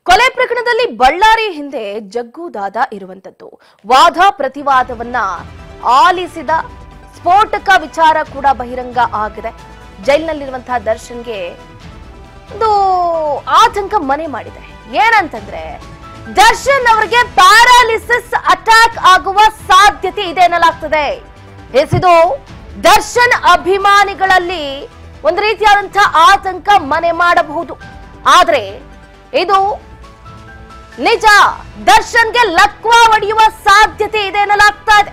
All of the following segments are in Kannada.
ಕೊಲೆ ಪ್ರಕರಣದಲ್ಲಿ ಬಳ್ಳಾರಿ ಹಿಂದೆ ಜಗ್ಗು ದಾದ ಇರುವಂತದ್ದು ವಾದ ಪ್ರತಿವಾದವನ್ನ ಆಲಿಸಿದ ಸ್ಫೋಟಕ ವಿಚಾರ ಕೂಡ ಬಹಿರಂಗ ಆಗಿದೆ ಜೈಲಿನಲ್ಲಿರುವಂತಹ ದರ್ಶನ್ಗೆ ಒಂದು ಆತಂಕ ಮನೆ ಮಾಡಿದೆ ಏನಂತಂದ್ರೆ ದರ್ಶನ್ ಅವರಿಗೆ ಪ್ಯಾರಾಲಿಸಿಸ್ ಅಟ್ಯಾಕ್ ಆಗುವ ಸಾಧ್ಯತೆ ಇದೆ ಎನ್ನಲಾಗ್ತದೆ ಎಸಿದು ದರ್ಶನ್ ಅಭಿಮಾನಿಗಳಲ್ಲಿ ಒಂದು ರೀತಿಯಾದಂತಹ ಆತಂಕ ಮನೆ ಮಾಡಬಹುದು ಆದ್ರೆ ಇದು ನಿಜ ದರ್ಶನ್ಗೆ ಲಕ್ವಾ ಹೊಡೆಯುವ ಸಾಧ್ಯತೆ ಇದೆ ಎನ್ನಲಾಗ್ತಾ ಇದೆ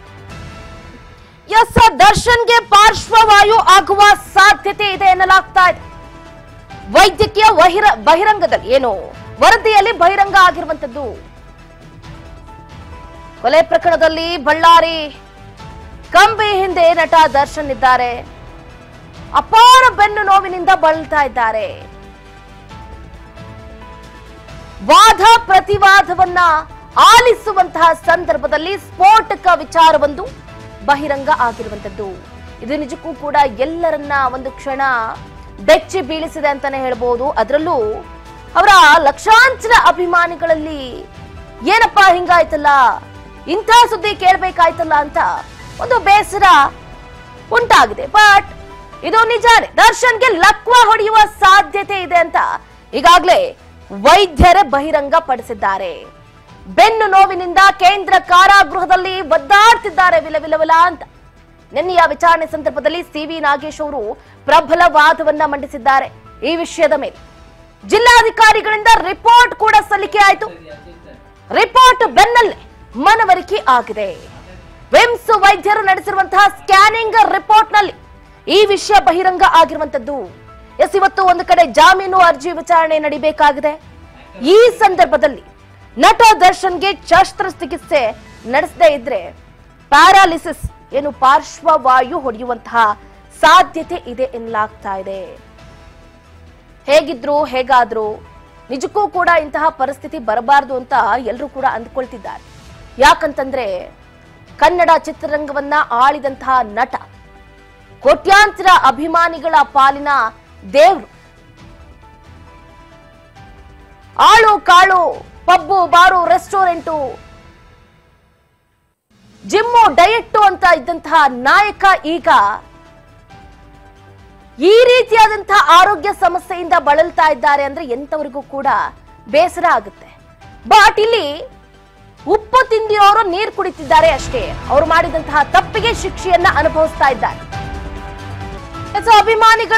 ಎಸ್ ದರ್ಶನ್ಗೆ ಪಾರ್ಶ್ವವಾಯು ಆಗುವ ಸಾಧ್ಯತೆ ಇದೆ ಎನ್ನಲಾಗ್ತಾ ಇದೆ ವೈದ್ಯಕೀಯ ವಹಿರ ಬಹಿರಂಗದಲ್ಲಿ ಏನು ವರದಿಯಲ್ಲಿ ಬಹಿರಂಗ ಆಗಿರುವಂತದ್ದು ಕೊಲೆ ಪ್ರಕರಣದಲ್ಲಿ ಬಳ್ಳಾರಿ ಕಂಬಿ ಹಿಂದೆ ನಟ ದರ್ಶನ್ ಇದ್ದಾರೆ ಅಪಾರ ಬೆನ್ನು ನೋವಿನಿಂದ ಬಳಲ್ತಾ ಇದ್ದಾರೆ ವಾದ ಪ್ರತಿವಾದವನ್ನ ಆಲಿಸುವಂತಹ ಸಂದರ್ಭದಲ್ಲಿ ಸ್ಫೋಟಕ ವಿಚಾರವೊಂದು ಬಹಿರಂಗ ಆಗಿರುವಂತದ್ದು ಇದು ನಿಜಕ್ಕೂ ಕೂಡ ಎಲ್ಲರನ್ನ ಒಂದು ಕ್ಷಣ ಬೆಚ್ಚಿ ಬೀಳಿಸಿದೆ ಅಂತಾನೆ ಹೇಳ್ಬೋದು ಅದರಲ್ಲೂ ಅವರ ಲಕ್ಷಾಂತರ ಅಭಿಮಾನಿಗಳಲ್ಲಿ ಏನಪ್ಪಾ ಹಿಂಗಾಯ್ತಲ್ಲ ಇಂಥ ಸುದ್ದಿ ಕೇಳ್ಬೇಕಾಯ್ತಲ್ಲ ಅಂತ ಒಂದು ಬೇಸರ ಉಂಟಾಗಿದೆ ಬಟ್ ಇದು ನಿಜಾನೇ ದರ್ಶನ್ಗೆ ಲಕ್ವ ಹೊಡೆಯುವ ಸಾಧ್ಯತೆ ಇದೆ ಅಂತ ಈಗಾಗಲೇ ವೈದ್ಯರೇ ಬಹಿರಂಗ ಪಡಿಸಿದ್ದಾರೆ ಬೆನ್ನು ನೋವಿನಿಂದ ಕೇಂದ್ರ ಕಾರಾಗೃಹದಲ್ಲಿ ಒದ್ದಾಡ್ತಿದ್ದಾರೆ ವಿಲ ವಿಲ ವಿಲ ಅಂತ ನಿನ್ನೆಯ ವಿಚಾರಣೆ ಸಂದರ್ಭದಲ್ಲಿ ಸಿವಿ ನಾಗೇಶ್ ಅವರು ಪ್ರಬಲ ವಾದವನ್ನ ಮಂಡಿಸಿದ್ದಾರೆ ಈ ವಿಷಯದ ಮೇಲೆ ಜಿಲ್ಲಾಧಿಕಾರಿಗಳಿಂದ ರಿಪೋರ್ಟ್ ಕೂಡ ಸಲ್ಲಿಕೆ ಆಯಿತು ರಿಪೋರ್ಟ್ ಬೆನ್ನಲ್ಲೇ ಮನವರಿಕೆ ಆಗಿದೆ ವಿಮ್ಸ್ ವೈದ್ಯರು ನಡೆಸಿರುವಂತಹ ಸ್ಕ್ಯಾನಿಂಗ್ ರಿಪೋರ್ಟ್ ನಲ್ಲಿ ಈ ವಿಷಯ ಬಹಿರಂಗ ಆಗಿರುವಂತದ್ದು ಎಸ್ ಇವತ್ತು ಒಂದು ಕಡೆ ಜಾಮೀನು ಅರ್ಜಿ ವಿಚಾರಣೆ ನಡಿಬೇಕಾಗಿದೆ ಈ ಸಂದರ್ಭದಲ್ಲಿ ನಟ ದರ್ಶನ್ಗೆ ಶಸ್ತ್ರಚಿಕಿತ್ಸೆ ನಡೆಸದೇ ಇದ್ರೆ ಪ್ಯಾರಾಲಿಸಿಸ್ ಏನು ಪಾರ್ಶ್ವವಾಯು ಹೊಡೆಯುವಂತಹ ಸಾಧ್ಯತೆ ಇದೆ ಎನ್ನಲಾಗ್ತಾ ಇದೆ ಹೇಗಿದ್ರು ಹೇಗಾದ್ರು ನಿಜಕ್ಕೂ ಕೂಡ ಇಂತಹ ಪರಿಸ್ಥಿತಿ ಬರಬಾರದು ಅಂತ ಎಲ್ಲರೂ ಕೂಡ ಅಂದ್ಕೊಳ್ತಿದ್ದಾರೆ ಯಾಕಂತಂದ್ರೆ ಕನ್ನಡ ಚಿತ್ರರಂಗವನ್ನ ಆಳಿದಂತಹ ನಟ ಕೋಟ್ಯಾಂತರ ಅಭಿಮಾನಿಗಳ ಪಾಲಿನ ದೇವ್ರು ಆಳು ಕಾಳು pub bar restaurant gym diet ಅಂತ ಇದ್ದಂತಹ ನಾಯಕ ಈಗ ಈ ರೀತಿಯಾದಂತಹ ಆರೋಗ್ಯ ಸಮಸ್ಯೆಯಿಂದ ಬಳಲ್ತಾ ಇದ್ದಾರೆ ಅಂದ್ರೆ ಎಂತವರಿಗೂ ಕೂಡ ಬೇಸರ ಆಗುತ್ತೆ ಬಟ್ ಇಲ್ಲಿ ಉಪ್ಪು ತಿಂದಿರೋರು ನೀರು ಕುಡಿತಿದ್ದಾರೆ ಅಷ್ಟೇ ಅವರು ಮಾಡಿದಂತಹ ತಪ್ಪಿಗೆ ಶಿಕ್ಷೆಯನ್ನ ಅನುಭವಿಸ್ತಾ ಇದ್ದಾರೆ ಸೊ ಅಭಿಮಾನಿಗಳ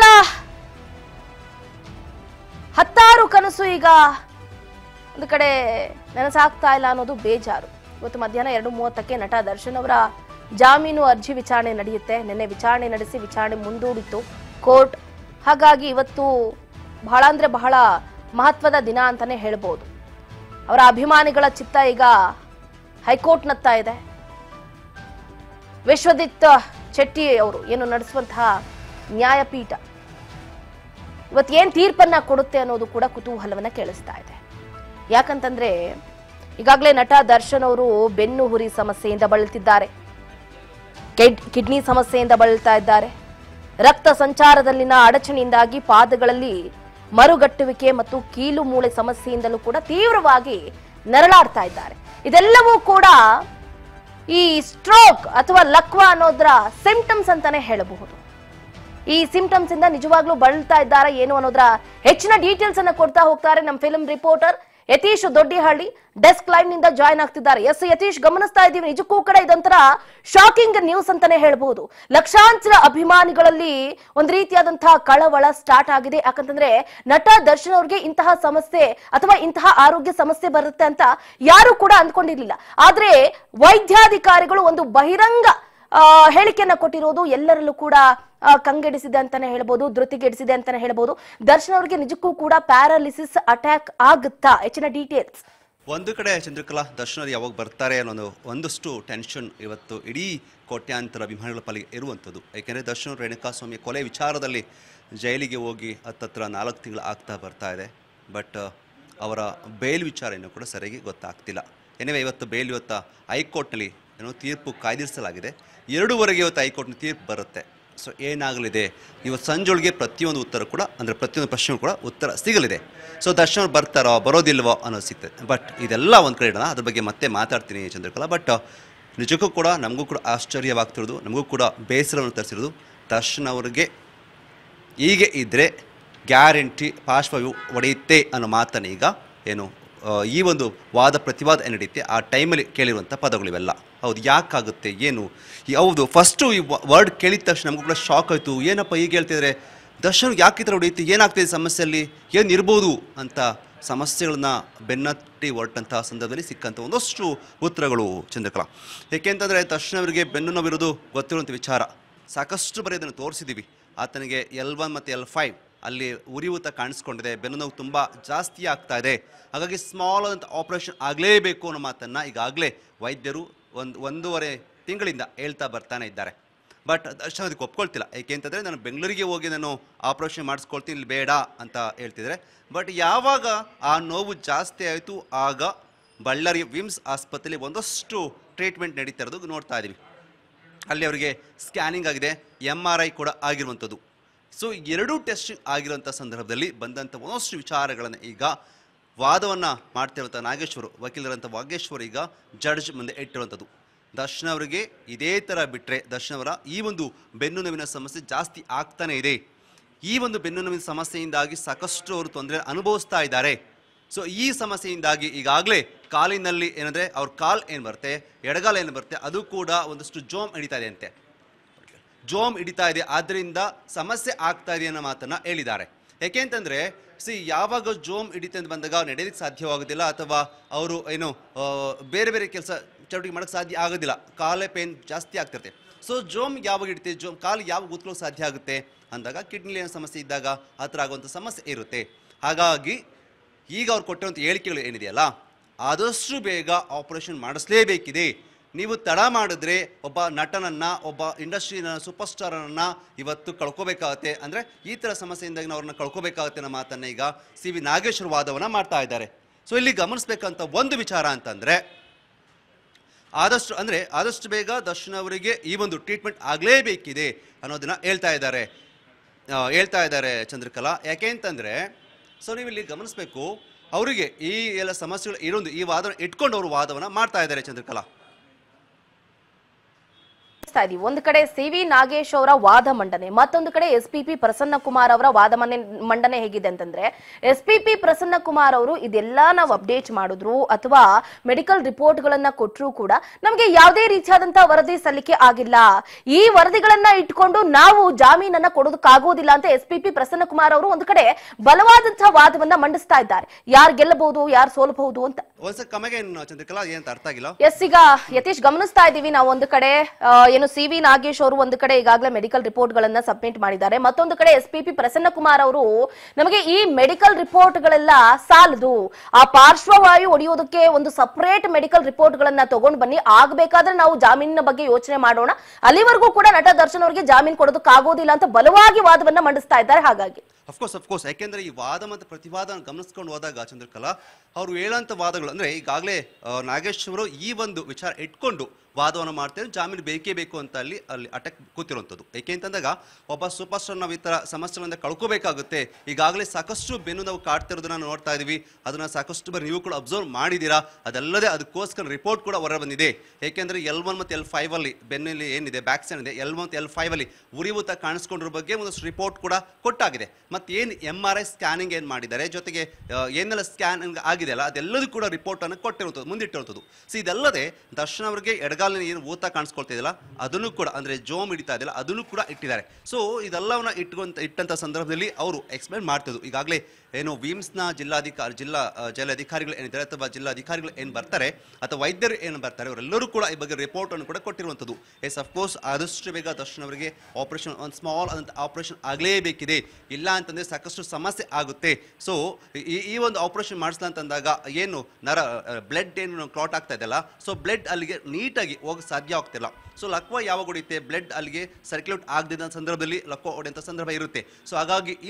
ಹತ್ತಾರು ಕನಸು ಈಗ ಒಂದು ಕಡೆ ನನಸಾಗ್ತಾ ಇಲ್ಲ ಅನ್ನೋದು ಬೇಜಾರು ಇವತ್ತು ಮಧ್ಯಾಹ್ನ ಎರಡು ಮೂವತ್ತಕ್ಕೆ ನಟ ದರ್ಶನ್ ಅವರ ಜಾಮೀನು ಅರ್ಜಿ ವಿಚಾರಣೆ ನಡೆಯುತ್ತೆ ನಿನ್ನೆ ವಿಚಾರಣೆ ನಡೆಸಿ ವಿಚಾರಣೆ ಮುಂದೂಡಿತ್ತು ಕೋರ್ಟ್ ಹಾಗಾಗಿ ಇವತ್ತು ಬಹಳ ಅಂದ್ರೆ ಬಹಳ ಮಹತ್ವದ ದಿನ ಅಂತಾನೆ ಹೇಳ್ಬೋದು ಅವರ ಅಭಿಮಾನಿಗಳ ಚಿತ್ತ ಈಗ ಹೈಕೋರ್ಟ್ನತ್ತ ಇದೆ ವಿಶ್ವದಿತ್ ಶೆಟ್ಟಿ ಅವರು ಏನು ನಡೆಸುವಂತಹ ನ್ಯಾಯಪೀಠ ಇವತ್ತು ಏನ್ ತೀರ್ಪನ್ನ ಕೊಡುತ್ತೆ ಅನ್ನೋದು ಕೂಡ ಕುತೂಹಲವನ್ನ ಕೇಳಿಸ್ತಾ ಇದೆ ಯಾಕಂತಂದ್ರೆ ಈಗಾಗಲೇ ನಟ ದರ್ಶನ್ ಅವರು ಬೆನ್ನು ಹುರಿ ಸಮಸ್ಯೆಯಿಂದ ಬಳಲ್ತಿದ್ದಾರೆ ಕೆಡ್- ಕಿಡ್ನಿ ಸಮಸ್ಯೆಯಿಂದ ಬಳಲ್ತಾ ಇದ್ದಾರೆ ರಕ್ತ ಸಂಚಾರದಲ್ಲಿನ ಅಡಚಣೆಯಿಂದಾಗಿ ಪಾದಗಳಲ್ಲಿ ಮರುಗಟ್ಟುವಿಕೆ ಮತ್ತು ಕೀಲು ಮೂಳೆ ಸಮಸ್ಯೆಯಿಂದಲೂ ಕೂಡ ತೀವ್ರವಾಗಿ ನರಳಾಡ್ತಾ ಇದ್ದಾರೆ ಇದೆಲ್ಲವೂ ಕೂಡ ಈ ಸ್ಟ್ರೋಕ್ ಅಥವಾ ಲಕ್ವಾ ಅನ್ನೋದ್ರ ಸಿಂಪ್ಟಮ್ಸ್ ಅಂತಾನೆ ಹೇಳಬಹುದು ಈ ಸಿಂಪ್ಟಮ್ಸ್ ಇಂದ ನಿಜವಾಗ್ಲೂ ಬಳಲ್ತಾ ಇದ್ದಾರಾ ಏನು ಅನ್ನೋದ್ರ ಹೆಚ್ಚಿನ ಡೀಟೇಲ್ಸ್ ಅನ್ನ ಕೊಡ್ತಾ ಹೋಗ್ತಾರೆ ನಮ್ಮ film reporter Yatish Doddihalli desk live ನಿಂದ ಜಾಯ್ನ್ ಆಗ್ತಿದ್ದಾರೆ ಎಸ್ ಯತೀಶ್ ಗಮನಿಸ್ತಾ ಇದ್ದೀವಿ ನಿಜಕ್ಕೂ ಕೂಡ ಇದೊಂಥರ ಶಾಕಿಂಗ್ ನ್ಯೂಸ್ ಅಂತಾನೆ ಹೇಳ್ಬಹುದು ಲಕ್ಷಾಂತರ ಅಭಿಮಾನಿಗಳಲ್ಲಿ ಒಂದು ರೀತಿಯಾದಂತಹ ಕಳವಳ ಸ್ಟಾರ್ಟ್ ಆಗಿದೆ ಯಾಕಂತಂದ್ರೆ ನಟ ದರ್ಶನ್ ಅವ್ರಿಗೆ ಇಂತಹ ಸಮಸ್ಯೆ ಅಥವಾ ಇಂತಹ ಆರೋಗ್ಯ ಸಮಸ್ಯೆ ಬರುತ್ತೆ ಅಂತ ಯಾರು ಕೂಡ ಅಂದ್ಕೊಂಡಿರ್ಲಿಲ್ಲ ಆದ್ರೆ ವೈದ್ಯಾಧಿಕಾರಿಗಳು ಒಂದು ಬಹಿರಂಗ ಆ, ಹೇಳಿಕೆಯನ್ನ ಕೊಟ್ಟಿರೋದು ಎಲ್ಲರಲ್ಲೂ ಕೂಡ ಆ, ಕಂಗೆಡಿಸಿದೆ ಅಂತಾನೆ ಹೇಳ್ಬೋದು ಧೃತಿಗೆಡಿಸಿದೆ ಅಂತಾನೆ ಹೇಳ್ಬೋದು ದರ್ಶನ್ ಅವರಿಗೆ ನಿಜಕ್ಕೂ ಕೂಡ ಪ್ಯಾರಾಲಿಸಿಸ್ ಅಟ್ಯಾಕ್ ಆಗುತ್ತಾ ಹೆಚ್ಚಿನ ಡೀಟೇಲ್ಸ್ ಒಂದು ಕಡೆ ಚಂದ್ರಕಲಾ ದರ್ಶನರು ಯಾವಾಗ ಬರ್ತಾರೆ ಅನ್ನೋದು ಒಂದಷ್ಟು ಟೆನ್ಷನ್ ಇವತ್ತು ಇಡೀ ಕೋಟ್ಯಾಂತರ ಅಭಿಮಾನಿಗಳ ಪಾಲಿಗೆ ಇರುವಂಥದ್ದು ಏಕೆಂದರೆ ದರ್ಶನ್ ರೇಣುಕಾಸ್ವಾಮಿ ಕೊಲೆ ವಿಚಾರದಲ್ಲಿ ಜೈಲಿಗೆ ಹೋಗಿ ಹತ್ತತ್ರ ನಾಲ್ಕು ತಿಂಗಳು ಆಗ್ತಾ ಬರ್ತಾ ಇದೆ ಬಟ್ ಅವರ ಬೇಲ್ ವಿಚಾರ ಇನ್ನೂ ಕೂಡ ಸರಿಯಾಗಿ ಗೊತ್ತಾಗ್ತಿಲ್ಲ ಏನಿವೆ ಇವತ್ತು ಬೇಲ್ ಇವತ್ತು ಹೈಕೋರ್ಟ್ನಲ್ಲಿ ಏನೋ ತೀರ್ಪು ಕಾಯ್ದಿರಿಸಲಾಗಿದೆ ಎರಡೂವರೆಗೆ ಇವತ್ತು ಹೈಕೋರ್ಟ್ನ ತೀರ್ಪು ಬರುತ್ತೆ ಸೊ ಏನಾಗಲಿದೆ ಇವತ್ತು ಸಂಜೆಯೊಳಗೆ ಪ್ರತಿಯೊಂದು ಉತ್ತರ ಕೂಡ ಅಂದರೆ ಪ್ರತಿಯೊಂದು ಪ್ರಶ್ನೆಗೂ ಕೂಡ ಉತ್ತರ ಸಿಗಲಿದೆ ಸೊ ದರ್ಶನ್ ಅವ್ರು ಬರ್ತಾರೋ ಬರೋದಿಲ್ವೋ ಅನ್ನೋದು ಸಿಗ್ತದೆ ಬಟ್ ಇದೆಲ್ಲ ಒಂದು ಕಡೆ ಇಡೋಣ ಅದ್ರ ಬಗ್ಗೆ ಮತ್ತೆ ಮಾತಾಡ್ತೀನಿ ಚಂದ್ರಕಲಾ ಬಟ್ ನಿಜಕ್ಕೂ ಕೂಡ ನಮಗೂ ಕೂಡ ಆಶ್ಚರ್ಯವಾಗ್ತಿರೋದು ನಮಗೂ ಕೂಡ ಬೇಸರವನ್ನು ತರಿಸಿರೋದು ದರ್ಶನ್ ಅವರಿಗೆ ಹೀಗೆ ಇದ್ದರೆ ಗ್ಯಾರಂಟಿ ಪಾರ್ಶ್ವವು ಒಡೆಯುತ್ತೆ ಅನ್ನೋ ಮಾತನ್ನು ಈಗ ಏನು ಆ, ಈ ಒಂದು ವಾದ ಪ್ರತಿವಾದ ಏನು ನಡೆಯುತ್ತೆ ಆ ಟೈಮಲ್ಲಿ ಕೇಳಿರುವಂಥ ಪದಗಳಿವೆಲ್ಲ ಹೌದು ಯಾಕಾಗುತ್ತೆ ಏನು ಈ ಹೌದು ಫಸ್ಟು ಈ ವರ್ಡ್ ಕೇಳಿದ ತಕ್ಷಣ ನಮಗೂ ಕೂಡ ಶಾಕ್ ಆಯಿತು ಏನಪ್ಪ ಈಗ ಹೇಳ್ತಿದ್ರೆ ದರ್ಶನ್ ಯಾಕೆ ಈ ಥರ ಹೊಡೆಯುತ್ತೆ ಏನಾಗ್ತಿದೆ ಸಮಸ್ಯೆಯಲ್ಲಿ ಏನು ಇರ್ಬೋದು ಅಂತ ಸಮಸ್ಯೆಗಳನ್ನ ಬೆನ್ನಟ್ಟಿ ಹೊರಟಂಥ ಸಂದರ್ಭದಲ್ಲಿ ಸಿಕ್ಕಂಥ ಒಂದಷ್ಟು ಉತ್ತರಗಳು ಚಂದ್ರಕಲಾ ಏಕೆಂತಂದರೆ ದರ್ಶನ್ ಅವರಿಗೆ ಬೆನ್ನು ನೋವಿರೋದು ಗೊತ್ತಿರುವಂಥ ವಿಚಾರ ಸಾಕಷ್ಟು ಬರೀ ಅದನ್ನು ತೋರಿಸಿದ್ದೀವಿ ಆತನಿಗೆ ಎಲ್ ಒನ್ ಮತ್ತು ಎಲ್ ಫೈವ್ ಅಲ್ಲಿ ಉರಿಯೂತ ಕಾಣಿಸ್ಕೊಂಡಿದೆ ಬೆನ್ನು ನೋವು ತುಂಬ ಜಾಸ್ತಿ ಆಗ್ತಾ ಇದೆ ಹಾಗಾಗಿ ಸ್ಮಾಲ್ ಆದಂಥ ಆಪರೇಷನ್ ಆಗಲೇಬೇಕು ಅನ್ನೋ ಮಾತನ್ನು ಈಗಾಗಲೇ ವೈದ್ಯರು ಒಂದು ಒಂದೂವರೆ ತಿಂಗಳಿಂದ ಹೇಳ್ತಾ ಬರ್ತಾನೆ ಇದ್ದಾರೆ ಬಟ್ ದರ್ಶನ್ ಅದಕ್ಕೆ ಒಪ್ಕೊಳ್ತಿಲ್ಲ ಏಕೆಂತಂದರೆ ನಾನು ಬೆಂಗಳೂರಿಗೆ ಹೋಗಿ ನಾನು ಆಪರೇಷನ್ ಮಾಡಿಸ್ಕೊಳ್ತೀನಿ ಇಲ್ಲಿ ಬೇಡ ಅಂತ ಹೇಳ್ತಿದ್ದಾರೆ ಬಟ್ ಯಾವಾಗ ಆ ನೋವು ಜಾಸ್ತಿ ಆಯಿತು ಆಗ ಬಳ್ಳಾರಿ ವಿಮ್ಸ್ ಆಸ್ಪತ್ರೆಯಲ್ಲಿ ಒಂದಷ್ಟು ಟ್ರೀಟ್ಮೆಂಟ್ ನಡೀತಾ ಇರೋದು ನೋಡ್ತಾ ಇದ್ದೀವಿ ಅಲ್ಲಿ ಅವರಿಗೆ ಸ್ಕ್ಯಾನಿಂಗ್ ಆಗಿದೆ ಎಮ್ ಆರ್ ಐ ಕೂಡ ಆಗಿರುವಂಥದ್ದು ಸೊ ಎರಡೂ ಟೆಸ್ಟ್ ಆಗಿರುವಂಥ ಸಂದರ್ಭದಲ್ಲಿ ಬಂದಂಥ ಒಂದಷ್ಟು ವಿಚಾರಗಳನ್ನು ಈಗ ವಾದವನ್ನು ಮಾಡ್ತಿರುವಂಥ ನಾಗೇಶ್ವರು ವಕೀಲರಂಥ ವಾಗೇಶ್ವರ್ ಈಗ ಜಡ್ಜ್ ಮುಂದೆ ಇಟ್ಟಿರುವಂಥದ್ದು ದರ್ಶನ್ ಅವರಿಗೆ ಇದೇ ಥರ ಬಿಟ್ಟರೆ ದರ್ಶನ್ ಅವರ ಈ ಒಂದು ಬೆನ್ನು ನೋವಿನ ಸಮಸ್ಯೆ ಜಾಸ್ತಿ ಆಗ್ತಾನೆ ಇದೆ ಈ ಒಂದು ಬೆನ್ನು ನೋವಿನ ಸಮಸ್ಯೆಯಿಂದಾಗಿ ಸಾಕಷ್ಟು ಅವರು ತೊಂದರೆ ಅನುಭವಿಸ್ತಾ ಇದ್ದಾರೆ ಸೊ ಈ ಸಮಸ್ಯೆಯಿಂದಾಗಿ ಈಗಾಗಲೇ ಕಾಲಿನಲ್ಲಿ ಏನಂದರೆ ಅವ್ರ ಕಾಲ್ ಏನು ಬರುತ್ತೆ ಎಡಗಾಲ ಏನು ಬರುತ್ತೆ ಅದು ಕೂಡ ಒಂದಷ್ಟು ಜೋಮ್ ಹಿಡಿತಾ ಇದೆ ಅಂತೆ ಜೋಮ್ ಹಿಡಿತಾ ಇದೆ ಆದ್ದರಿಂದ ಸಮಸ್ಯೆ ಆಗ್ತಾ ಇದೆ ಅನ್ನೋ ಮಾತನ್ನ ಹೇಳಿದ್ದಾರೆ ಯಾಕೆಂತಂದ್ರೆ ಸಿ ಯಾವಾಗ ಜೋಮ್ ಹಿಡಿತೆ ಅಂತ ಬಂದಾಗ ನಡೆಯಲಿಕ್ಕೆ ಸಾಧ್ಯವಾಗೋದಿಲ್ಲ ಅಥವಾ ಅವರು ಏನು ಆ, ಬೇರೆ ಬೇರೆ ಕೆಲಸ ಚಟುವಟಿಕೆ ಮಾಡೋಕ್ಕೆ ಸಾಧ್ಯ ಆಗೋದಿಲ್ಲ ಕಾಲೇ ಪೇನ್ ಜಾಸ್ತಿ ಆಗ್ತಿರುತ್ತೆ ಸೊ ಜೋಮ್ ಯಾವಾಗ ಹಿಡಿತೆ ಜೋಮ್ ಕಾಲು ಯಾವಾಗ ಕೂತ್ಕೊಳ್ಳೋಕೆ ಸಾಧ್ಯ ಆಗುತ್ತೆ ಅಂದಾಗ ಕಿಡ್ನಿಲಿ ಏನೋ ಸಮಸ್ಯೆ ಇದ್ದಾಗ ಆ ಥರ ಆಗುವಂಥ ಸಮಸ್ಯೆ ಇರುತ್ತೆ ಹಾಗಾಗಿ ಈಗ ಅವ್ರು ಕೊಟ್ಟಿರುವಂಥ ಹೇಳಿಕೆಗಳು ಏನಿದೆಯಲ್ಲ ಆದಷ್ಟು ಬೇಗ ಆಪರೇಷನ್ ಮಾಡಿಸ್ಲೇಬೇಕಿದೆ ನೀವು ತಡ ಮಾಡಿದ್ರೆ ಒಬ್ಬ ನಟನನ್ನ ಒಬ್ಬ ಇಂಡಸ್ಟ್ರಿನ ಸೂಪರ್ ಸ್ಟಾರನನ್ನ ಇವತ್ತು ಕಳ್ಕೋಬೇಕಾಗತ್ತೆ ಅಂದ್ರೆ ಈ ಥರ ಸಮಸ್ಯೆಯಿಂದಾಗಿ ನಾವು ಅವ್ರನ್ನ ಕಳ್ಕೋಬೇಕಾಗತ್ತೆ ಅನ್ನೋ ಮಾತನ್ನ ಈಗ ಸಿ ವಿ ನಾಗೇಶ್ವರ ವಾದವನ್ನ ಮಾಡ್ತಾ ಇದ್ದಾರೆ ಸೊ ಇಲ್ಲಿ ಗಮನಿಸಬೇಕಂತ ಒಂದು ವಿಚಾರ ಅಂತಂದ್ರೆ ಆದಷ್ಟು ಅಂದರೆ ಆದಷ್ಟು ಬೇಗ ದರ್ಶನ್ ಅವರಿಗೆ ಈ ಒಂದು ಟ್ರೀಟ್ಮೆಂಟ್ ಆಗಲೇಬೇಕಿದೆ ಅನ್ನೋದನ್ನ ಹೇಳ್ತಾ ಇದ್ದಾರೆ ಆ, ಹೇಳ್ತಾ ಇದ್ದಾರೆ ಚಂದ್ರಕಲಾ ಯಾಕೆ ಅಂತಂದರೆ ಸೊ ನೀವು ಇಲ್ಲಿ ಗಮನಿಸಬೇಕು ಅವರಿಗೆ ಈ ಎಲ್ಲ ಸಮಸ್ಯೆಗಳು ಇರೋದು ಈ ವಾದನ ಇಟ್ಕೊಂಡು ಅವರು ವಾದವನ್ನು ಮಾಡ್ತಾ ಇದ್ದಾರೆ ಚಂದ್ರಕಲಾ ಗಮನಿಸ್ತಾ ಇದೀವಿ ಒಂದು ಕಡೆ ಸಿ ವಿ ನಾಗೇಶ್ ಅವರ ವಾದ ಮಂಡನೆ ಮತ್ತೊಂದು ಕಡೆ S P P Prasanna Kumar ಅವರ ವಾದ ಮನೆ ಮಂಡನೆ ಹೇಗಿದೆ ಅಂತಂದ್ರೆ S P P Prasanna Kumar ಅವರು ಇದೆಲ್ಲ ನಾವು ಅಪ್ಡೇಟ್ ಮಾಡಿದ್ರು ಅಥವಾ ಮೆಡಿಕಲ್ ರಿಪೋರ್ಟ್ ಗಳನ್ನ ಕೊಟ್ಟರು ಕೂಡ ನಮಗೆ ಯಾವುದೇ ರೀತಿಯಾದಂತಹ ವರದಿ ಸಲ್ಲಿಕೆ ಆಗಿಲ್ಲ ಈ ವರದಿಗಳನ್ನ ಇಟ್ಕೊಂಡು ನಾವು ಜಾಮೀನನ್ನ ಕೊಡೋದಕ್ಕಾಗೋದಿಲ್ಲ ಅಂತ S P P Prasanna Kumar ಅವರು ಒಂದು ಕಡೆ ಬಲವಾದಂತಹ ವಾದವನ್ನ ಮಂಡಿಸ್ತಾ ಇದ್ದಾರೆ ಯಾರು ಗೆಲ್ಲಬಹುದು ಯಾರು ಸೋಲಬಹುದು ಅಂತ ಒಂದ್ಸಲ ಕಮಗೆ ಚಂದ್ರಕಲಾ ಏನಂತ ಅರ್ಥ ಆಗಿಲ್ಲ ಎಸ್ ಈಗ ಯತೀಶ್ ಗಮನಿಸ್ತಾ ಇದ್ದೀವಿ ನಾವು ಒಂದು ಕಡೆ ಆ, ಏನು ಸಿ ವಿ ನಾಗೇಶ್ ಅವರು ಒಂದು ಕಡೆ ಈಗಾಗಲೇ ಮೆಡಿಕಲ್ ರಿಪೋರ್ಟ್ ಗಳನ್ನ ಸಬ್ಮಿಟ್ ಮಾಡಿದ್ದಾರೆ ಮತ್ತೊಂದು ಕಡೆ S P P Prasanna Kumar ಅವರು ನಮಗೆ ಈ ಮೆಡಿಕಲ್ ರಿಪೋರ್ಟ್ ಗಳೆಲ್ಲ ಸಾಲದು ಆ ಪಾರ್ಶ್ವವಾಯು ಒಡೆಯೋದಕ್ಕೆ ಒಂದು ಸಪರೇಟ್ ಮೆಡಿಕಲ್ ರಿಪೋರ್ಟ್ ಗಳನ್ನ ತಗೊಂಡ್ ಬನ್ನಿ ಆಗ್ಬೇಕಾದ್ರೆ ನಾವು ಜಾಮೀನಿನ ಬಗ್ಗೆ ಯೋಚನೆ ಮಾಡೋಣ ಅಲ್ಲಿವರೆಗೂ ಕೂಡ ನಟ ದರ್ಶನ್ ಅವರಿಗೆ ಜಾಮೀನು ಕೊಡೋದಕ್ಕಾಗೋದಿಲ್ಲ ಅಂತ ಬಲವಾಗಿ ವಾದವನ್ನ ಮಂಡಿಸ್ತಾ ಇದ್ದಾರೆ ಹಾಗಾಗಿ ಅಫ್ಕೋರ್ಸ್ ಅಫ್ಕೋರ್ಸ್ ಯಾಕೆಂದ್ರೆ ಈ ವಾದ ಮತ್ತು ಪ್ರತಿವಾದ ಗಮನಿಸ್ಕೊಂಡು ಹೋದಾಗ ಚಂದ್ರಕಲಾ ಅವರು ಹೇಳೋಂಥ ವಾದಗಳು ಅಂದ್ರೆ ಈಗಾಗಲೇ ನಾಗೇಶ್ ಅವರು ಈ ಒಂದು ವಿಚಾರ ಇಟ್ಕೊಂಡು ವಾದವನ್ನು ಮಾಡ್ತಾರೆ ಜಾಮೀನು ಬೇಕೇ ಬೇಕು ಅಂತ ಅಲ್ಲಿ ಅಲ್ಲಿ ಅಟಕ್ ಕೂತಿರುವಂಥದ್ದು ಏಕೆ ಅಂತಂದಾಗ ಒಬ್ಬ ಸೂಪರ್ ಸ್ಟಾರ್ ನಾವು ಈ ಥರ ಸಮಸ್ಯೆಗಳಿಂದ ಕಳ್ಕೋಬೇಕಾಗುತ್ತೆ ಈಗಾಗಲೇ ಸಾಕಷ್ಟು ಬೆನ್ನು ನಾವು ಕಾಡ್ತಿರೋದನ್ನ ನೋಡ್ತಾ ಇದೀವಿ ಅದನ್ನ ಸಾಕಷ್ಟು ಬಾರಿ ನೀವು ಕೂಡ ಅಬ್ಸರ್ವ್ ಮಾಡಿದ್ದೀರಾ ಅದಲ್ಲದೆ ಅದಕ್ಕೋಸ್ಕರ ರಿಪೋರ್ಟ್ ಕೂಡ ಹೊರ ಬಂದಿದೆ ಏಕೆಂದ್ರೆ ಎಲ್ ಒನ್ ಮತ್ತು ಎಲ್ ಫೈವ್ ಅಲ್ಲಿ ಬೆನ್ನಲ್ಲಿ ಏನಿದೆ ಬ್ಯಾಕ್ ಸೈಡ್ ಇದೆ ಎಲ್ ಒನ್ ಮತ್ತು ಎಲ್ ಫೈವ್ ಅಲ್ಲಿ ಉರಿಯೂತ ಕಾಣಿಸ್ಕೊಂಡಿರೋ ಬಗ್ಗೆ ಒಂದಷ್ಟು ರಿಪೋರ್ಟ್ ಕೂಡ ಕೊಟ್ಟಾಗಿದೆ ಮತ್ತೆ ಏನು ಎಮ್ ಆರ್ ಐ ಸ್ಕ್ಯಾನಿಂಗ್ ಏನು ಮಾಡಿದ್ದಾರೆ ಜೊತೆಗೆ ಆ, ಏನೆಲ್ಲ ಸ್ಕ್ಯಾನಿಂಗ್ ಆಗಿದೆ ಅಲ್ಲ ಅದೆಲ್ಲದೂ ಕೂಡ ರಿಪೋರ್ಟ್ ಅನ್ನು ಕೊಟ್ಟಿರುವಂಥದ್ದು ಮುಂದಿಟ್ಟಿರುವಂಥದ್ದು ಸೊ ಇದಲ್ಲದೆ ದರ್ಶನ್ ಅವರಿಗೆ ಎಡಗಾಲಿನ ಏನು ಊತ ಕಾಣಿಸ್ಕೊಳ್ತಿದೆಯಲ್ಲ ಅದನ್ನು ಕೂಡ ಅಂದ್ರೆ ಜೋಮ್ ಹಿಡಿತಾ ಇದೆಯಲ್ಲ ಅದನ್ನು ಕೂಡ ಇಟ್ಟಿದ್ದಾರೆ ಸೊ ಇದೆಲ್ಲವನ್ನ ಇಟ್ಕೊಂತ ಇಟ್ಟಂತ ಸಂದರ್ಭದಲ್ಲಿ ಅವರು ಎಕ್ಸ್ಪ್ಲೈನ್ ಮಾಡ್ತಿದ್ರು ಈಗಾಗಲೇ ಏನು ವಿಮ್ಸ್ನ ಜಿಲ್ಲಾಧಿಕಾರಿ ಜಿಲ್ಲಾ ಆ, ಜಿಲ್ಲಾಧಿಕಾರಿಗಳು ಏನಿದ್ದಾರೆ ಅಥವಾ ಜಿಲ್ಲಾಧಿಕಾರಿಗಳು ಏನು ಬರ್ತಾರೆ ಅಥವಾ ವೈದ್ಯರು ಏನು ಬರ್ತಾರೆ ಅವರೆಲ್ಲರೂ ಕೂಡ ಈ ಬಗ್ಗೆ ರಿಪೋರ್ಟ್ ಅನ್ನು ಕೂಡ ಕೊಟ್ಟಿರುವಂಥದ್ದು ಎಸ್ ಅಫ್ಕೋರ್ಸ್ ಆದಷ್ಟು ಬೇಗ ದರ್ಶನ್ ಅವರಿಗೆ ಆಪರೇಷನ್ ಒಂದು ಸ್ಮಾಲ್ ಆದಂಥ ಆಪರೇಷನ್ ಆಗಲೇಬೇಕಿದೆ ಇಲ್ಲ ಅಂತಂದ್ರೆ ಸಾಕಷ್ಟು ಸಮಸ್ಯೆ ಆಗುತ್ತೆ ಸೊ ಈ ಈ ಒಂದು ಆಪರೇಷನ್ ಮಾಡಿಸ್ಲಾ ಅಂತಂದಾಗ ಏನು ನರ ಬ್ಲಡ್ ಏನು ಕ್ಲಾಟ್ ಆಗ್ತಾ ಇದೆಯಲ್ಲ ಸೊ ಬ್ಲಡ್ ಅಲ್ಲಿಗೆ ನೀಟಾಗಿ ಹೋಗಕ್ಕೆ ಸಾಧ್ಯ ಆಗ್ತಿಲ್ಲ ಸೊ ಲಕ್ವ ಯಾವಾಗ ಹೊಡೆಯುತ್ತೆ ಬ್ಲಡ್ ಅಲ್ಲಿಗೆ ಸರ್ಕ್ಯುಲೇಟ್ ಆಗದಿದ್ದ ಸಂದರ್ಭದಲ್ಲಿ ಲಕ್ವ ಹೊಡೆಯುವಂಥ ಸಂದರ್ಭ ಇರುತ್ತೆ ಸೊ ಹಾಗಾಗಿ ಇಲ್ಲಿ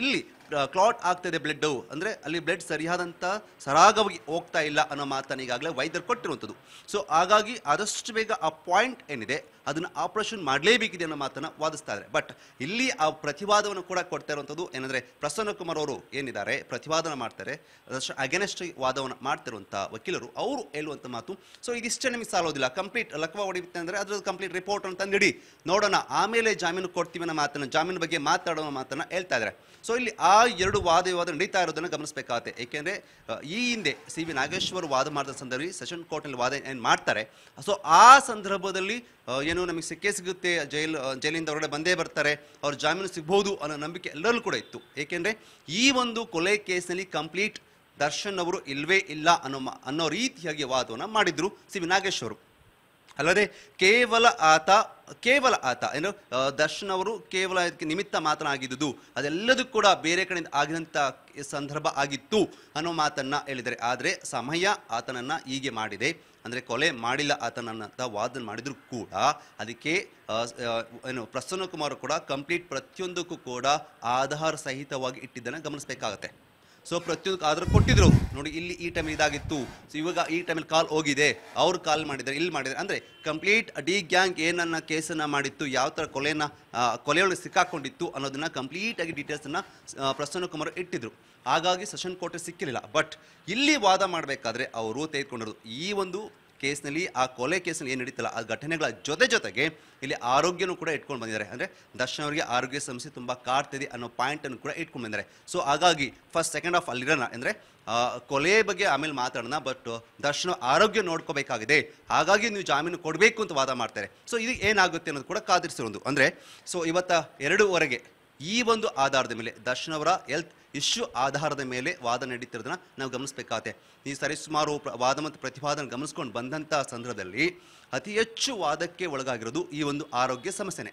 ಕ್ಲಾಟ್ ಆಗ್ತಿದೆ ಬ್ಲಡ್ ಅಂದ್ರೆ ಅಲ್ಲಿ ಬ್ಲಡ್ ಸರಿಯಾದಂತ ಸರಾಗವಾಗಿ ಹೋಗ್ತಾ ಇಲ್ಲ ಅನ್ನೋ ಮಾತನ್ನ ಈಗಾಗಲೇ ವೈದ್ಯರು ಕೊಟ್ಟಿರುವಂಥದ್ದು ಸೊ ಹಾಗಾಗಿ ಆದಷ್ಟು ಬೇಗ ಆ ಪಾಯಿಂಟ್ ಏನಿದೆ ಅದನ್ನ ಆಪರೇಷನ್ ಮಾಡಲೇಬೇಕಿದೆ ಅನ್ನೋ ಮಾತನ್ನ ವಾದಿಸ್ತಾ ಇದ್ದಾರೆ ಬಟ್ ಇಲ್ಲಿ ಆ ಪ್ರತಿವಾದವನ್ನು ಕೂಡ ಕೊಡ್ತಾ ಇರುವಂಥದ್ದು ಏನಂದ್ರೆ ಪ್ರಸನ್ನ ಕುಮಾರ್ ಅವರು ಏನಿದ್ದಾರೆ ಪ್ರತಿವಾದನ ಮಾಡ್ತಾರೆ ಅಗೇನೆಸ್ಟ್ ವಾದವನ್ನು ಮಾಡ್ತಿರುವಂಥ ವಕೀಲರು ಅವರು ಹೇಳುವಂಥ ಮಾತು ಸೊ ಇದಿಷ್ಟೇ ನಿಮಗೆ ಸಾಲೋದಿಲ್ಲ ಕಂಪ್ಲೀಟ್ ಲಕ್ವ ಹೊಡಿಯುತ್ತೆ ಅಂದ್ರೆ ಅದ್ರದ್ದು ಕಂಪ್ಲೀಟ್ ರಿಪೋರ್ಟ್ ಅಂತ ನೀಡಿ ನೋಡೋಣ ಆಮೇಲೆ ಜಾಮೀನು ಕೊಡ್ತೀವಿ ಅನ್ನೋ ಮಾತನ್ನ ಜಾಮೀನು ಬಗ್ಗೆ ಮಾತಾಡೋ ಮಾತನ್ನ ಹೇಳ್ತಾ ಇದ್ದಾರೆ ಸೊ ಇಲ್ಲಿ ಆ ಎರಡು ವಾದ ವಿವಾದ ನಡೀತಾ ಇರೋದನ್ನ ಗಮನಿಸಬೇಕಾಗುತ್ತೆ ಏಕೆಂದ್ರೆ ಆ, ಈ ಹಿಂದೆ ಸಿ ವಿ ನಾಗೇಶ್ವರ್ ವಾದ ಮಾಡಿದ ಸಂದರ್ಭದಲ್ಲಿ ಸೆಷನ್ ಕೋರ್ಟ್ನಲ್ಲಿ ವಾದ ಏನು ಮಾಡ್ತಾರೆ ಸೊ ಆ ಸಂದರ್ಭದಲ್ಲಿ ಆ, ಏನು ನಮಗೆ ಸಿಕ್ಕೇ ಸಿಗುತ್ತೆ ಜೈಲ್ ಆ, ಜೈಲಿಂದ ಹೊರಗಡೆ ಬಂದೇ ಬರ್ತಾರೆ ಅವ್ರ ಜಾಮೀನು ಸಿಗ್ಬೋದು ಅನ್ನೋ ನಂಬಿಕೆ ಎಲ್ಲರಲ್ಲೂ ಕೂಡ ಇತ್ತು ಏಕೆಂದ್ರೆ ಈ ಒಂದು ಕೊಲೆ ಕೇಸ್ನಲ್ಲಿ ಕಂಪ್ಲೀಟ್ ದರ್ಶನ್ ಅವರು ಇಲ್ವೇ ಇಲ್ಲ ಅನ್ನೋ ಮ- ಅನ್ನೋ ರೀತಿಯಾಗಿ ವಾದವನ್ನು ಮಾಡಿದ್ರು ಸಿ ವಿ ನಾಗೇಶ್ ಅವರು ಅಲ್ಲದೆ ಕೇವಲ ಆತ ಕೇವಲ ಆತ ಏನು ಆ, ದರ್ಶನ್ ಅವರು ಕೇವಲ ಇದಕ್ಕೆ ನಿಮಿತ್ತ ಮಾತನಾಗಿದ್ದುದು ಅದೆಲ್ಲದೂ ಕೂಡ ಬೇರೆ ಕಡೆಯಿಂದ ಆಗಿದಂಥ ಸಂದರ್ಭ ಆಗಿತ್ತು ಅನ್ನೋ ಮಾತನ್ನ ಹೇಳಿದ್ದಾರೆ ಆದರೆ ಸಮಯ ಆತನನ್ನ ಹೀಗೆ ಮಾಡಿದೆ ಅಂದರೆ ಕೊಲೆ ಮಾಡಿಲ್ಲ ಆತನನ್ನಂತ ವಾದನ ಮಾಡಿದ್ರು ಕೂಡ ಅದಕ್ಕೆ ಆ, ಆ, ಏನು ಪ್ರಸನ್ನ ಕುಮಾರ್ ಕೂಡ ಕಂಪ್ಲೀಟ್ ಪ್ರತಿಯೊಂದಕ್ಕೂ ಕೂಡ ಆಧಾರ ಸಹಿತವಾಗಿ ಇಟ್ಟಿದ್ದನ್ನು ಗಮನಿಸಬೇಕಾಗತ್ತೆ ಸೊ ಪ್ರತಿಯೊಂದು ಆದ್ರೆ ಕೊಟ್ಟಿದ್ರು ನೋಡಿ ಇಲ್ಲಿ ಈ ಟೈಮ್ ಇದಾಗಿತ್ತು ಸೊ ಇವಾಗ ಈ ಟೈಮಲ್ಲಿ ಕಾಲ್ ಹೋಗಿದೆ ಅವ್ರು ಕಾಲ್ ಮಾಡಿದ್ದಾರೆ ಇಲ್ಲಿ ಮಾಡಿದ್ದಾರೆ ಅಂದ್ರೆ ಕಂಪ್ಲೀಟ್ ಡಿ ಗ್ಯಾಂಗ್ ಏನನ್ನ ಕೇಸನ್ನ ಮಾಡಿತ್ತು ಯಾವ ಥರ ಕೊಲೆನ ಆ, ಕೊಲೆಯೊಳಗೆ ಸಿಕ್ಕಾಕೊಂಡಿತ್ತು ಅನ್ನೋದನ್ನ ಕಂಪ್ಲೀಟ್ ಆಗಿ ಡೀಟೇಲ್ಸನ್ನ ಪ್ರಸನ್ನ ಕುಮಾರ್ ಇಟ್ಟಿದ್ರು ಹಾಗಾಗಿ ಸೆಷನ್ ಕೋರ್ಟ್ ಸಿಕ್ಕಿರಲಿಲ್ಲ ಬಟ್ ಇಲ್ಲಿ ವಾದ ಮಾಡಬೇಕಾದ್ರೆ ಅವರು ತೆಗೆದುಕೊಂಡಿರೋದು ಈ ಒಂದು ಕೇಸ್ನಲ್ಲಿ ಆ ಕೊಲೆ ಕೇಸ್ನಲ್ಲಿ ಏನು ನಡೀತಲ್ಲ ಆ ಘಟನೆಗಳ ಜೊತೆ ಜೊತೆಗೆ ಇಲ್ಲಿ ಆರೋಗ್ಯನೂ ಕೂಡ ಇಟ್ಕೊಂಡು ಬಂದಿದ್ದಾರೆ ಅಂದರೆ ದರ್ಶನ್ ಅವರಿಗೆ ಆರೋಗ್ಯ ಸಮಸ್ಯೆ ತುಂಬ ಕಾಡ್ತಿದೆ ಅನ್ನೋ ಪಾಯಿಂಟನ್ನು ಕೂಡ ಇಟ್ಕೊಂಡು ಬಂದಿದ್ದಾರೆ ಸೊ ಹಾಗಾಗಿ ಫಸ್ಟ್ ಸೆಕೆಂಡ್ ಆಫ್ ಅಲ್ಲಿರೋಣ ಅಂದರೆ ಕೊಲೆ ಬಗ್ಗೆ ಆಮೇಲೆ ಮಾತಾಡೋಣ ಬಟ್ ದರ್ಶನ ಆರೋಗ್ಯ ನೋಡ್ಕೋಬೇಕಾಗಿದೆ ಹಾಗಾಗಿ ನೀವು ಜಾಮೀನು ಕೊಡಬೇಕು ಅಂತ ವಾದ ಮಾಡ್ತಾರೆ ಸೊ ಇದು ಏನಾಗುತ್ತೆ ಅನ್ನೋದು ಕೂಡ ಕಾದಿರಿಸಿರೋದು ಅಂದರೆ ಸೊ ಇವತ್ತ ಎರಡೂವರೆಗೆ ಈ ಒಂದು ಆಧಾರದ ಮೇಲೆ ದರ್ಶನ್ ಅವರ ಹೆಲ್ತ್ ಇಶ್ಯೂ ಆಧಾರದ ಮೇಲೆ ವಾದ ನಡೀತಿರೋದನ್ನ ನಾವು ಗಮನಿಸಬೇಕಾಗತ್ತೆ ಈ ಸರಿಸುಮಾರು ಪ್ರ- ವಾದ ಮತ್ತು ಪ್ರತಿವಾದನ ಗಮನಿಸ್ಕೊಂಡು ಬಂದಂಥ ಸಂದರ್ಭದಲ್ಲಿ ಅತಿ ಹೆಚ್ಚು ವಾದಕ್ಕೆ ಒಳಗಾಗಿರೋದು ಈ ಒಂದು ಆರೋಗ್ಯ ಸಮಸ್ಯೆನೇ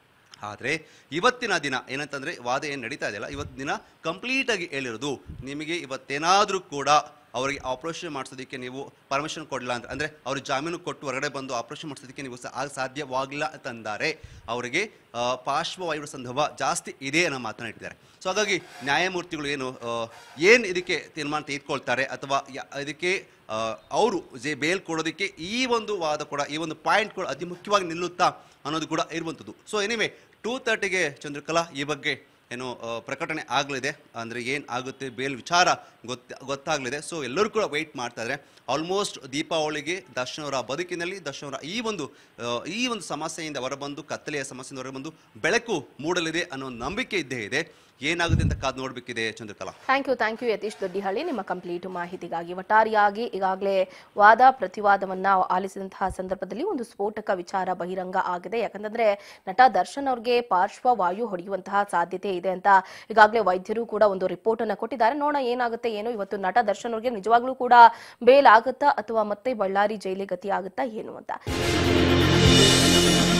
ಆದರೆ ಇವತ್ತಿನ ದಿನ ಏನಂತಂದ್ರೆ ವಾದ ಏನು ನಡೀತಾ ಇದೆಯಲ್ಲ ಇವತ್ತಿನ ದಿನ ಕಂಪ್ಲೀಟ್ ಆಗಿ ಹೇಳಿರೋದು ನಿಮಗೆ ಇವತ್ತೇನಾದರೂ ಕೂಡ ಅವರಿಗೆ ಆಪರೇಷನ್ ಮಾಡಿಸೋದಕ್ಕೆ ನೀವು ಪರ್ಮಿಷನ್ ಕೊಡಲಿಲ್ಲ ಅಂತ ಅಂದರೆ ಅವರು ಜಾಮೀನು ಕೊಟ್ಟು ಹೊರಗಡೆ ಬಂದು ಆಪರೇಷನ್ ಮಾಡಿಸೋದಕ್ಕೆ ನೀವು ಸಾ- ಆಗ ಸಾಧ್ಯವಾಗಿಲ್ಲ ಅಂತಂದರೆ ಅವರಿಗೆ ಆ, ಪಾರ್ಶ್ವವಾಯುವಿನ ಸಂದರ್ಭ ಜಾಸ್ತಿ ಇದೆ ಅನ್ನೋ ಮಾತನಾಡಿದ್ದಾರೆ ಸೊ ಹಾಗಾಗಿ ನ್ಯಾಯಮೂರ್ತಿಗಳು ಏನು ಏನು ಇದಕ್ಕೆ ತೀರ್ಮಾನ ತೆಗೆದುಕೊಳ್ತಾರೆ ಅಥವಾ ಯ- ಇದಕ್ಕೆ ಅವರು ಜೆ ಬೇಲ್ ಕೊಡೋದಕ್ಕೆ ಈ ಒಂದು ವಾದ ಕೂಡ ಈ ಒಂದು ಪಾಯಿಂಟ್ ಕೂಡ ಅತಿ ಮುಖ್ಯವಾಗಿ ನಿಲ್ಲುತ್ತಾ ಅನ್ನೋದು ಕೂಡ ಇರುವಂಥದ್ದು ಸೊ ಎನಿವೆ ಟೂ ತರ್ಟಿಗೆ ಚಂದ್ರಕಲಾ ಈ ಬಗ್ಗೆ ಏನು ಆ, ಪ್ರಕಟಣೆ ಆಗಲಿದೆ ಅಂದರೆ ಏನು ಆಗುತ್ತೆ ಬೇಲ್ ವಿಚಾರ ಗೊತ್ತ ಗೊತ್ತಾಗಲಿದೆ ಸೊ ಎಲ್ಲರೂ ಕೂಡ ವೆಯ್ಟ್ ಮಾಡ್ತಾ ಇದ್ದಾರೆ ಆಲ್ಮೋಸ್ಟ್ ದೀಪಾವಳಿಗೆ ದರ್ಶನ್ ಅವರ ಬದುಕಿನಲ್ಲಿ ದರ್ಶನ್ ಅವರ ಈ ಒಂದು ಆ, ಈ ಒಂದು ಸಮಸ್ಯೆಯಿಂದ ಹೊರಬಂದು ಕತ್ತಲೆಯ ಸಮಸ್ಯೆಯಿಂದ ಹೊರಬಂದು ಬೆಳಕು ಮೂಡಲಿದೆ ಅನ್ನೋ ನಂಬಿಕೆ ಇದ್ದೇ ಇದೆ ಏನಾಗುತ್ತೆ ಅಂತ ಕಾದು ನೋಡಬೇಕಿದೆ Chandrakala thank you thank you Yatish Doddihalli ನಿಮ್ಮ ಕಂಪ್ಲೀಟ್ ಮಾಹಿತಿಗಾಗಿ ಒಟ್ಟಾರೆಯಾಗಿ ಈಗಾಗಲೇ ವಾದ ಪ್ರತಿವಾದವನ್ನ ಆಲಿಸಿದಂತಹ ಸಂದರ್ಭದಲ್ಲಿ ಒಂದು ಸ್ಫೋಟಕ ವಿಚಾರ ಬಹಿರಂಗ ಆಗಿದೆ ಯಾಕಂತಂದ್ರೆ ನಟ ದರ್ಶನ್ ಅವ್ರಿಗೆ ಪಾರ್ಶ್ವವಾಯು ಹೊಡೆಯುವಂತಹ ಸಾಧ್ಯತೆ ಇದೆ ಅಂತ ಈಗಾಗಲೇ ವೈದ್ಯರು ಕೂಡ ಒಂದು ರಿಪೋರ್ಟ್ ಅನ್ನ ಕೊಟ್ಟಿದ್ದಾರೆ ನೋಡೋಣ ಏನಾಗುತ್ತೆ ಏನು ಇವತ್ತು ನಟ ದರ್ಶನ್ ಅವ್ರಿಗೆ ನಿಜವಾಗ್ಲೂ ಕೂಡ ಬೇಲ್ ಆಗುತ್ತಾ ಅಥವಾ ಮತ್ತೆ ಬಳ್ಳಾರಿ ಜೈಲಿಗೆ ಗತಿ ಆಗುತ್ತಾ ಏನು ಅಂತ